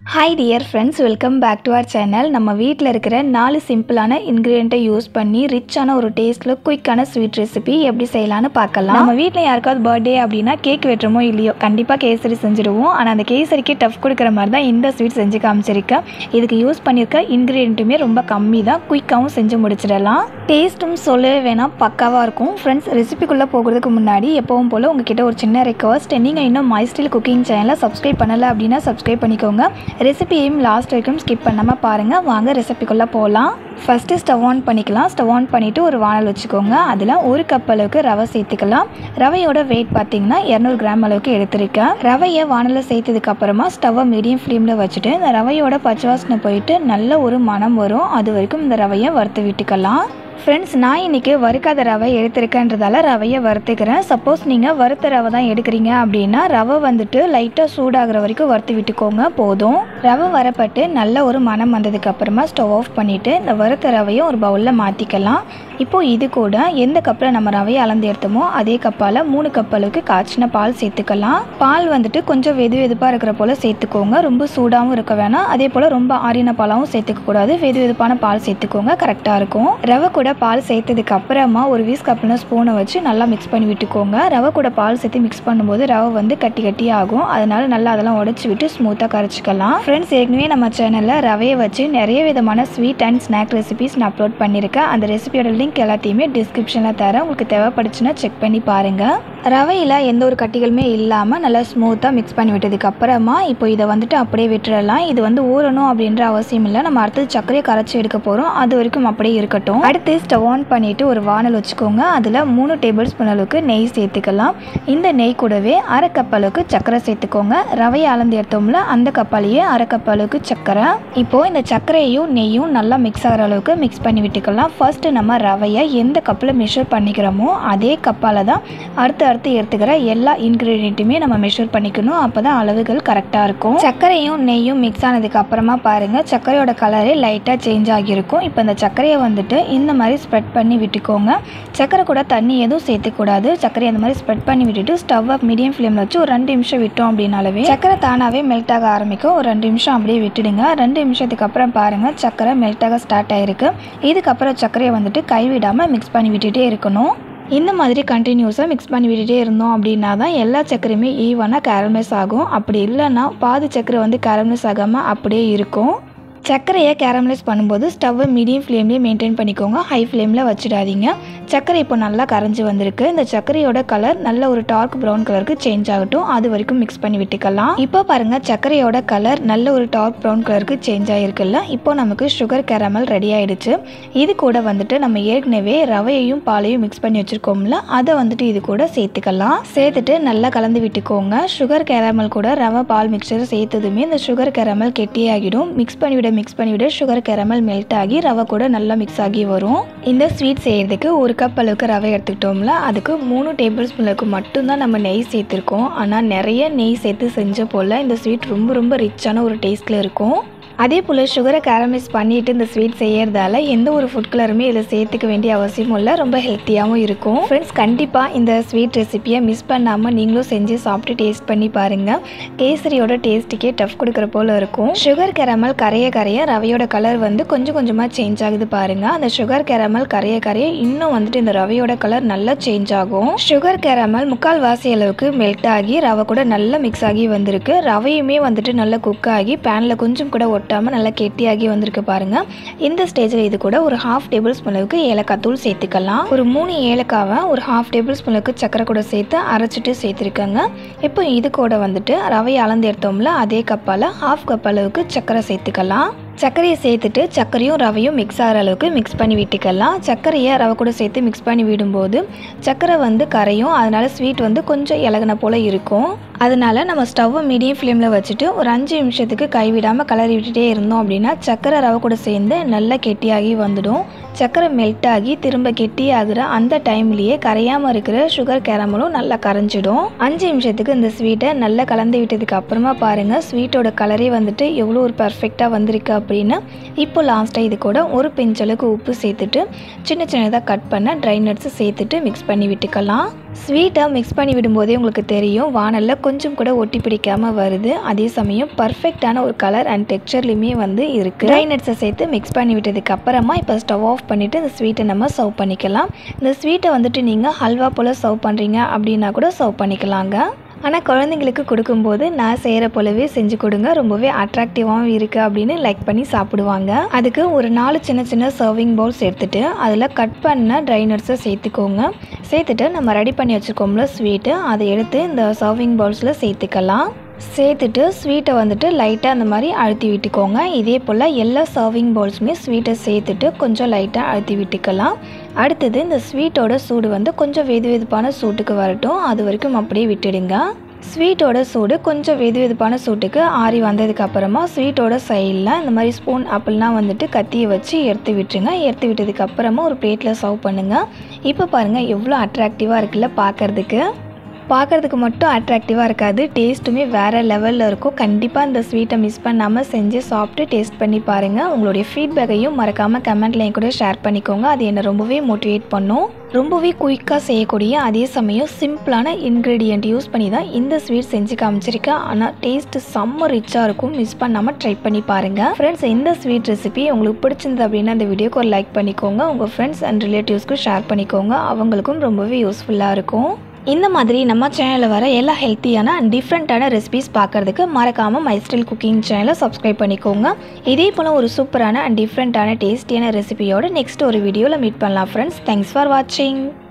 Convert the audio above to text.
hi dear friends welcome back to our channel நம்ம வீட்டில் இருக்கிற நாலு சிம்பிளான இன்க்ரீடியண்ட்டை யூஸ் பண்ணி ரிச்சான ஒரு டேஸ்ட்டில் குயிக்கான ஸ்வீட் ரெசிபி எப்படி செய்யலாம்னு பார்க்கலாம் நம்ம வீட்டில் யாருக்காவது பர்த்டே அப்படின்னா கேக் வெட்டுறமோ இல்லையோ கண்டிப்பாக கேசரி செஞ்சுடுவோம் ஆனால் அந்த கேசரிக்கு டஃப் கொடுக்குற மாதிரி தான் இந்த ஸ்வீட் செஞ்சு காமிச்சிருக்கேன் இதுக்கு யூஸ் பண்ணியிருக்க இன்க்ரீடியண்ட்டுமே ரொம்ப கம்மி தான் குயிக்காகவும் செஞ்சு முடிச்சிடலாம் டேஸ்ட்டும் சொல்லவே வேணாம் பக்காவாக இருக்கும் ஃப்ரெண்ட்ஸ் ரெசிபிக்குள்ளே போகிறதுக்கு முன்னாடி எப்பவும் போல் உங்ககிட்ட ஒரு சின்ன ரெக்வஸ்ட் நீங்கள் இன்னும் மை ஸ்டைல் குக்கிங் சேனலை சப்ஸ்கிரைப் பண்ணலை அப்படின்னா சப்ஸ்கிரைப் பண்ணிக்கோங்க ரெசிபியையும் லாஸ்ட் வரைக்கும் ஸ்கிப் பண்ணாமல் பாருங்கள் வாங்க ரெசிபிக்குள்ளே போகலாம் ஃபஸ்ட்டு ஸ்டவ் ஆன் பண்ணிக்கலாம் ஸ்டவ் ஆன் பண்ணிவிட்டு ஒரு வானல் வச்சுக்கோங்க அதில் ஒரு கப் அளவுக்கு ரவை சேர்த்துக்கலாம் ரவையோட வெயிட் பார்த்தீங்கன்னா இரநூறு கிராம் அளவுக்கு எடுத்திருக்கேன் ரவையை வானலில் சேர்த்ததுக்கு அப்புறமா ஸ்டவ்வை மீடியம் ஃப்ளேமில் வச்சுட்டு இந்த ரவையோட பச்சை வாசனை போயிட்டு நல்ல ஒரு மனம் வரும் அது வரைக்கும் இந்த ரவையை வறுத்து விட்டுக்கலாம் ஃப்ரெண்ட்ஸ் நான் இன்றைக்கி வறுக்காத ரவை எடுத்திருக்கேன்றதால ரவையை வறுத்துக்கிறேன் சப்போஸ் நீங்கள் வறுத்த ரவை தான் எடுக்கிறீங்க அப்படின்னா ரவை வந்துட்டு லைட்டாக சூடாகிற வரைக்கும் வறுத்து விட்டுக்கோங்க போதும் ரவை வரப்பட்டு நல்ல ஒரு மனம் வந்ததுக்கு அப்புறமா ஸ்டவ் ஆஃப் பண்ணிவிட்டு இந்த வறுத்த ரவையை ஒரு பவுலில் மாற்றிக்கலாம் இப்போது இது கூட எந்த கப்பில் நம்ம ரவையை அளந்து எடுத்தோமோ அதே கப்பால் மூணு கப் அளவுக்கு காய்ச்சின பால் சேர்த்துக்கலாம் பால் வந்துட்டு கொஞ்சம் வெது வெதுப்பாக இருக்கிற போல் சேர்த்துக்கோங்க ரொம்ப சூடாகவும் இருக்க வேணாம் அதே போல் ரொம்ப ஆறின பாலாகவும் சேர்த்துக்க கூடாது வெது வெதுப்பான பால் சேர்த்துக்கோங்க கரெக்டாக இருக்கும் ரவை கூட பால் சேர்த்ததுக்கு அப்புறமா ஒரு வீஸ் கப்பில் ஸ்பூனை வச்சு நல்லா மிக்ஸ் பண்ணி விட்டுக்கோங்க ரவை கூட பால் சேர்த்து மிக்ஸ் பண்ணும்போது ரவை வந்து கட்டி கட்டி ஆகும் அதனால நல்லா அதெல்லாம் உடச்சி விட்டு ஸ்மூத்தாக கரைச்சிக்கலாம் ஃப்ரெண்ட்ஸ் ஏற்கனவே நம்ம சேனலில் ரவையை வச்சு நிறைய விதமான ஸ்வீட் அண்ட் ஸ்நாக் ரெசிபிஸ் நான் அப்லோட் பண்ணியிருக்கேன் அந்த ரெசிபியோட லிங்க் எல்லாத்தையுமே டிஸ்கிரிப்ஷனில் தரேன் உங்களுக்கு தேவைப்படுச்சுன்னா செக் பண்ணி பாருங்கள் ரவையில் எந்த ஒரு கட்டிகளுமே இல்லாமல் நல்லா ஸ்மூத்தாக மிக்ஸ் பண்ணி விட்டதுக்கு அப்புறமா இப்போ இதை வந்துட்டு அப்படியே விட்டுறலாம் இது வந்து ஊறணும் அப்படின்ற அவசியம் இல்லை நம்ம அடுத்தது சர்க்கரையை கரைச்சி எடுக்க போகிறோம் அது வரைக்கும் அப்படியே இருக்கட்டும் அடுத்து ஸ்டவ் ஆன் பண்ணிவிட்டு ஒரு வானல் வச்சுக்கோங்க அதில் மூணு டேபிள் ஸ்பூன் அளவுக்கு நெய் சேர்த்துக்கலாம் இந்த நெய் கூடவே அரை கப் அளவுக்கு சர்க்கரை சேர்த்துக்கோங்க ரவையை அளந்து எடுத்தோம்ல அந்த கப்பாலேயே அரை கப் அளவுக்கு சர்க்கரை இப்போது இந்த சர்க்கரையும் நெய்யும் நல்லா மிக்ஸ் ஆகிற அளவுக்கு மிக்ஸ் பண்ணி விட்டுக்கலாம் ஃபர்ஸ்ட்டு நம்ம ரவையை எந்த கப்பில் மெஷர் பண்ணிக்கிறோமோ அதே கப்பால் தான் அடுத்து அடுத்து எடுத்துக்கிற எல்லா இன்க்ரீடியண்ட்டுமே நம்ம மெஷர் பண்ணிக்கணும் அப்போ தான் அளவுகள் கரெக்டாக இருக்கும் சர்க்கரையும் நெய்யும் மிக்ஸ் ஆனதுக்கு அப்புறமா பாருங்கள் சர்க்கரையோட கலரே லைட்டாக சேஞ்ச் ஆகியிருக்கும் இப்போ இந்த சர்க்கரையை வந்துட்டு இந்த மாதிரி ஸ்ப்ரெட் பண்ணி விட்டுக்கோங்க சர்க்கரை கூட தண்ணி எதுவும் சேர்த்துக்கூடாது சர்க்கரையை அந்த மாதிரி ஸ்ப்ரெட் பண்ணி விட்டுட்டு ஸ்டவ் மீடியம் ஃப்ளேமில் வச்சு ஒரு ரெண்டு நிமிஷம் விட்டோம் அப்படின்னாலவே சர்க்கரை தானாகவே மெல்ட் ஆக ஆரம்பிக்கும் ஒரு ரெண்டு நிமிஷம் அப்படியே விட்டுடுங்க ரெண்டு நிமிஷத்துக்கு அப்புறம் பாருங்கள் சர்க்கரை மெல்ட் ஆக ஸ்டார்ட் ஆயிருக்கு இதுக்கப்புறம் சர்க்கரையை வந்துட்டு கைவிடாமல் மிக்ஸ் பண்ணி விட்டுட்டே இருக்கணும் இந்த மாதிரி கண்டினியூஸாக மிக்ஸ் பண்ணி விட்டுட்டே இருந்தோம் அப்படின்னா தான் எல்லா சர்க்கரையுமே ஈவனாக கேரமைஸ் ஆகும் அப்படி இல்லைன்னா பாதி சர்க்கரை வந்து கேரமைஸ் ஆகாமல் அப்படியே இருக்கும் சர்க்கரையை கேரமலைஸ் பண்ணும்போது ஸ்டவ்வை மீடியம் ஃப்ளேம்லேயே மெயின்டைன் பண்ணிக்கோங்க ஹை ஃப்ளேமில் வச்சிடாதீங்க சர்க்கரை இப்போ நல்லா கரைஞ்சி வந்திருக்கு இந்த சர்க்கரையோட கலர் நல்ல ஒரு டார்க் ப்ரௌன் கலருக்கு சேஞ்ச் ஆகட்டும் அது வரைக்கும் மிக்ஸ் பண்ணி விட்டுக்கலாம் இப்போ பாருங்கள் சர்க்கரையோட கலர் நல்ல ஒரு டார்க் ப்ரௌன் கலருக்கு சேஞ்ச் ஆகிருக்குல்ல இப்போ நமக்கு சுகர் கேரமல் ரெடி ஆயிடுச்சு இது கூட வந்துட்டு நம்ம ஏற்கனவே ரவையையும் பாலையும் மிக்ஸ் பண்ணி வச்சுருக்கோம்ல அதை வந்துட்டு இது கூட சேர்த்துக்கலாம் சேர்த்துட்டு நல்லா கலந்து விட்டுக்கோங்க சுகர் கேரமல் கூட ரவை பால் மிக்சர் சேர்த்ததுமே இந்த சுகர் கேரமல் கெட்டியாகிடும் மிக்ஸ் பண்ணி விட மிக்ஸ் பண்ணி விட சுகர் கேரமல் மெல்ட் ஆகி ரவை கூட நல்லா மிக்ஸ் ஆகி வரும் இந்த ஸ்வீட் செய்கிறதுக்கு ஒரு கப் அளவுக்கு ரவை எடுத்துக்கிட்டோம்ல அதுக்கு மூணு டேபிள் ஸ்பூனுக்கு மட்டும்தான் நம்ம நெய் சேர்த்துருக்கோம் ஆனால் நிறைய நெய் சேர்த்து செஞ்ச போல் இந்த ஸ்வீட் ரொம்ப ரொம்ப ரிச்சான ஒரு டேஸ்ட்டில் இருக்கும் அதே போல் சுகரை கேரமைஸ் பண்ணிட்டு இந்த ஸ்வீட் செய்யறதால எந்த ஒரு ஃபுட் கலருமே இதில் சேர்த்துக்க வேண்டிய அவசியமும் இல்லை ரொம்ப ஹெல்த்தியாகவும் இருக்கும் ஃப்ரெண்ட்ஸ் கண்டிப்பாக இந்த ஸ்வீட் ரெசிப்பியை மிஸ் பண்ணாமல் நீங்களும் செஞ்சு சாப்பிட்டு டேஸ்ட் பண்ணி பாருங்கள் கேசரியோட டேஸ்ட்டுக்கே டஃப் கொடுக்குற போல் இருக்கும் சுகர் கேரமல் கரைய கரைய ரவையோட கலர் வந்து கொஞ்சம் கொஞ்சமாக சேஞ்ச் ஆகுது பாருங்கள் அந்த சுகர் கேரமல் கரைய கரைய இன்னும் வந்துட்டு இந்த ரவையோட கலர் நல்லா சேஞ்ச் ஆகும் சுகர் கேரமல் முக்கால் வாசி அளவுக்கு மெல்ட் ஆகி ரவை கூட நல்லா மிக்ஸ் ஆகி வந்திருக்கு ரவையுமே வந்துட்டு நல்லா குக் ஆகி பேனில் கொஞ்சம் கூட ஒட்டாமல் நல்லா கெட்டியாகி வந்திருக்கு பாருங்கள் இந்த ஸ்டேஜில் இது கூட ஒரு ஹாஃப் டேபிள் ஸ்பூன் அளவுக்கு ஏலக்காய் தூள் சேர்த்துக்கலாம் ஒரு மூணு ஏலக்காவை ஒரு ஹாஃப் டேபிள் ஸ்பூன் அளவுக்கு சக்கரை கூட சேர்த்து அரைச்சிட்டு சேர்த்துருக்கேங்க இப்போ இது கூட வந்துட்டு ரவையை அளந்து எடுத்தோம்ல அதே கப்பால் ஹாஃப் கப் அளவுக்கு சக்கரை சேர்த்துக்கலாம் சர்க்கரையை சேர்த்துட்டு சர்க்கரையும் ரவையும் மிக்ஸ் ஆகிற அளவுக்கு மிக்ஸ் பண்ணி விட்டுக்கலாம் சர்க்கரையை ரவை கூட சேர்த்து மிக்ஸ் பண்ணி விடும்போது சர்க்கரை வந்து கரையும் அதனால ஸ்வீட் வந்து கொஞ்சம் இலகுன போல் இருக்கும் அதனால நம்ம ஸ்டவ்வை மீடியம் ஃப்ளேமில் வச்சுட்டு ஒரு அஞ்சு நிமிஷத்துக்கு கைவிடாமல் கலரி விட்டுட்டே இருந்தோம் அப்படின்னா சர்க்கரை ரவை கூட சேர்ந்து நல்லா கெட்டியாகி வந்துடும் சர்க்கரை மெல்ட் ஆகி திரும்ப கெட்டி ஆகுற அந்த டைம்லேயே கரையாமல் இருக்கிற சுகர் கேரமலும் நல்லா கரைஞ்சிடும் அஞ்சு நிமிஷத்துக்கு இந்த ஸ்வீட்டை நல்லா கலந்து விட்டதுக்கு அப்புறமா பாருங்கள் ஸ்வீட்டோட கலரே வந்துட்டு எவ்வளோ ஒரு பர்ஃபெக்டாக வந்திருக்கு அப்படின்னு இப்போ லாஸ்ட்டாக இது கூட ஒரு பிஞ்சளவுக்கு உப்பு சேர்த்துட்டு சின்ன சின்னதாக கட் பண்ண ட்ரை நட்ஸை சேர்த்துட்டு மிக்ஸ் பண்ணி விட்டுக்கலாம் ஸ்வீட்டை மிக்ஸ் பண்ணி விடும்போதே உங்களுக்கு தெரியும் வானலில் கொஞ்சம் கூட ஒட்டி பிடிக்காமல் வருது அதே சமயம் பர்ஃபெக்டான ஒரு கலர் அண்ட் டெக்ஸ்சர்லையுமே வந்து இருக்குது ட்ரை நட்ஸை சேர்த்து மிக்ஸ் பண்ணி விட்டதுக்கு அப்புறமா இப்போ ஸ்டவ் ஆஃப் பண்ணிவிட்டு இந்த ஸ்வீட்டை நம்ம சர்வ் பண்ணிக்கலாம் இந்த ஸ்வீட்டை வந்துட்டு நீங்கள் ஹல்வா போல் சர்வ் பண்ணுறீங்க அப்படின்னா கூட சர்வ் பண்ணிக்கலாங்க ஆனால் குழந்தைங்களுக்கு கொடுக்கும்போது நான் செய்கிற போலவே செஞ்சு கொடுங்க ரொம்பவே அட்ராக்டிவாகவும் இருக்குது அப்படின்னு லைக் பண்ணி சாப்பிடுவாங்க அதுக்கு ஒரு நாலு சின்ன சின்ன சர்விங் பவுல்ஸ் எடுத்துகிட்டு அதில் கட் பண்ண ட்ரை நட்ஸை சேர்த்துக்கோங்க சேர்த்துட்டு நம்ம ரெடி பண்ணி வச்சுருக்கோம்ல ஸ்வீட்டு அதை எடுத்து இந்த சர்விங் பவுல்ஸில் சேர்த்துக்கலாம் சேர்த்துட்டு ஸ்வீட்டை வந்துட்டு லைட்டாக அந்த மாதிரி அழுத்தி விட்டுக்கோங்க இதே போல் எல்லா சர்விங் பவுல்ஸுமே ஸ்வீட்டை சேர்த்துட்டு கொஞ்சம் லைட்டாக அழுத்தி விட்டுக்கலாம் அடுத்தது இந்த ஸ்வீட்டோட சூடு வந்து கொஞ்சம் வெது வெதுப்பான சூட்டுக்கு வரட்டும் அது வரைக்கும் அப்படியே விட்டுடுங்க ஸ்வீட்டோட சூடு கொஞ்சம் வெது வெதுப்பான சூட்டுக்கு ஆறி வந்ததுக்கு அப்புறமா ஸ்வீட்டோட சைடில் இந்த மாதிரி ஸ்பூன் அப்படிலாம் வந்துட்டு கத்தியை வச்சு எடுத்து விட்டுருங்க எடுத்து விட்டதுக்கு அப்புறமா ஒரு பிளேட்டில் சர்வ் பண்ணுங்கள் இப்போ பாருங்கள் எவ்வளோ அட்ராக்டிவாக இருக்குல்ல பார்க்குறதுக்கு பார்க்குறதுக்கு மட்டும் அட்ராக்டிவாக இருக்காது டேஸ்ட்டுமே வேறு லெவலில் இருக்கும் கண்டிப்பாக இந்த ஸ்வீட்டை மிஸ் பண்ணாமல் செஞ்சு சாப்பிட்டு டேஸ்ட் பண்ணி பாருங்கள் உங்களுடைய ஃபீட்பேக்கையும் மறக்காமல் கமெண்ட்லையும் கூட ஷேர் பண்ணிக்கோங்க அது என்னை ரொம்பவே மோட்டிவேட் பண்ணும் ரொம்பவே குயிக்காக செய்யக்கூடிய அதே சமயம் சிம்பிளான இன்க்ரீடியண்ட் யூஸ் பண்ணி தான் இந்த ஸ்வீட் செஞ்சு காமிச்சிருக்கேன் ஆனால் டேஸ்ட்டு செம்ம ரிச்சாக இருக்கும் மிஸ் பண்ணாமல் ட்ரை பண்ணி பாருங்கள் ஃப்ரெண்ட்ஸ் இந்த ஸ்வீட் ரெசிபி உங்களுக்கு பிடிச்சிருந்தது அப்படின்னா இந்த வீடியோக்கு ஒரு லைக் பண்ணிக்கோங்க உங்கள் ஃப்ரெண்ட்ஸ் அண்ட் ரிலேட்டிவ்ஸ்க்கும் ஷேர் பண்ணிக்கோங்க அவங்களுக்கும் ரொம்பவே யூஸ்ஃபுல்லாக இருக்கும் இந்த மாதிரி நம்ம சேனலில் வர எல்லா ஹெல்த்தியான அண்ட் டிஃப்ரெண்ட்டான ரெசிபிஸ் பார்க்குறதுக்கு மறக்காமல் மை ஸ்டைல் குக்கிங் சேனலை சப்ஸ்கிரைப் பண்ணிக்கோங்க இதே போல் ஒரு சூப்பரான அண்ட் டிஃப்ரெண்ட்டான டேஸ்டியான ரெசிபியோட நெக்ஸ்ட் ஒரு வீடியோவில் மீட் பண்ணலாம் ஃப்ரெண்ட்ஸ் தேங்க்ஸ் ஃபார் வாட்சிங்